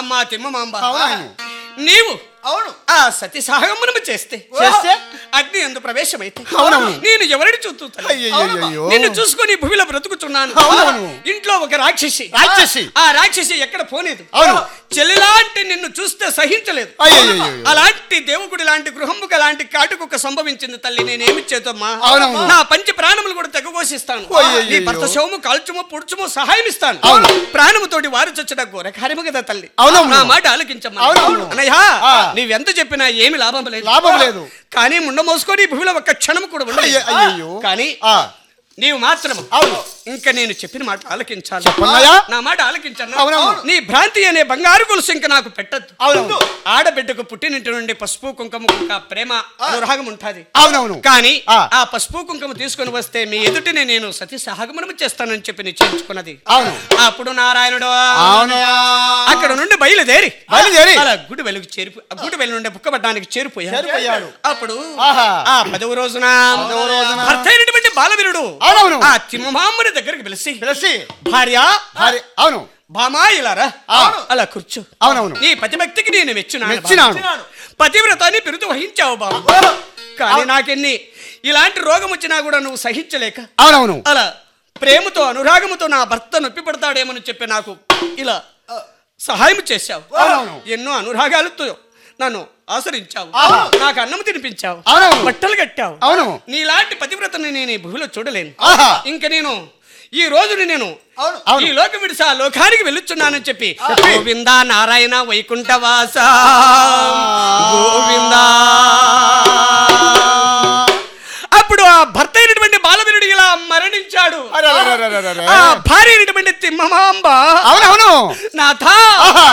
అమ్మా తిమ్మమాంబ అవునవును. నీవు అవును ఆ సతి సహగమనము చేస్తే చేస్తే? అగ్ని ఎందు ప్రవేశమైతే అవునవును. నేను ఎవరిని చూస్తూ అయ్యయ్యయ్యో. నిన్ను చూసుకొని భూమిలో బ్రతుకుతున్నాను అవునవును. ఇంట్లో ఒక రాక్షసి రాక్షసి. ఆ రాక్షసి ఎక్కడ పోలేదు అవును. చెల్లిలాంటి నిన్ను చూస్తే సహించలేదు అయ్యయ్యయ్యో. అలాంటి దేవుడి లాంటి గృహముకు లాంటి కాటుకొక సంభవించింది తల్లి నేనేమి చేతమ్మా అవునవును. నా పంచ ప్రాణములు కూడా తెగకోసిస్తాను అయ్యయ్యయ్యో. నీ భర్త శవము కాల్చుము పుడుచుము సహాయం ఇస్తాను అవును. ప్రాణముతోటి వారు చచ్చట ఘోర కార్యము కదా తల్లి అవునవును. నా మాట ఆలకించమ్మా అవునవును. అన్నయ్య ఆ. నీవెంత చెప్పినా ఏమి లాభం లేదు లాభం లేదు. కానీ ముండ మోసుకొని భూమిలో ఒక్క క్షణం కూడా ఉండలేదు. అయ్య- అయ్యయ్యో. కానీ ఆ, నీవు మాత్రం అవును. ఇంకా నేను చెప్పిన మాట ఆలకించాలి చెప్పన్నయ్యా? నా మాట ఆలకించాను అవునవును. నీ భ్రాంతి అనే బంగారు గొలుసు ఇంకా నాకు పెట్టద్దు అవునవును. ఆడబిడ్డకు పుట్టినింటి నుండి పసుపు కుంకుమ ఒక ప్రేమ అనురాగం ఉంటది అవునవును కానీ ఆ. ఆ పసుపు కుంకుమ తీసుకొని వస్తే మీ ఎదుటినే నేను సతీ సహగమనం చేస్తానని చెప్పి నిశ్చయించుకున్నది అవును. అప్పుడు నారాయణుడు అవునయ్యా అక్కడ నుండి బయలుదేరి బయలుదేరి. అలా గుడి వెలుగు చేరిపో ఆ గుడి వెలు నుండి బుక్కబడ్డానికి చేరిపోయాడు చేరిపోయాడు. అప్పుడు ఆహా. ఆ పదవ రోజున పదవ రోజున. భర్త అయినటువంటి బాలవీరుడు అవునవును. ఆ తిమ్మమామ్మని దగ్గరికి పిలిచి పిలిచి భార్య హరి అవును భామా ఇలారా అవును. అలా కూర్చో అవునవును. నీ పతిభక్తికి నేను మెచ్చున్నాను మెచ్చినాను. బాబు. పతివ్రతాన్ని బిరుదు వహించావు బాబు కానీ నాకెన్ని ఇలాంటి రోగం వచ్చినా కూడా నువ్వు సహించలేక అవునవును అలా ప్రేమతో అనురాగముతో నా భర్త నొప్పి పడతాడేమని చెప్పి నాకు ఇలా సహాయం చేశావు అవునవును. ఎన్నో అనురాగాలతో నన్ను ఆచరించావు అవును. నాకు అన్నం తినిపించావు అవునవును. బట్టలు కట్టావు అవును. నీలాంటి పతివ్రతని నేను ఈ భూమిలో చూడలేను ఆహా. ఇంక నేను ఈ రోజుని నేను అవును. అవును. ఈ లోకం విడిసి ఆ లోకానికి వెళ్ళుచున్నానని చెప్పి గోవింద నారాయణ వైకుంఠవాస గోవింద అప్పుడు ఆ భర్త అయినటువంటి బాలవీరుడు ఇలా మరణించాడు అరెరెరెరెరెరె. ఆ భార్య అయినటువంటి తిమ్మమాంబ అవునవును నాథ ఆహా.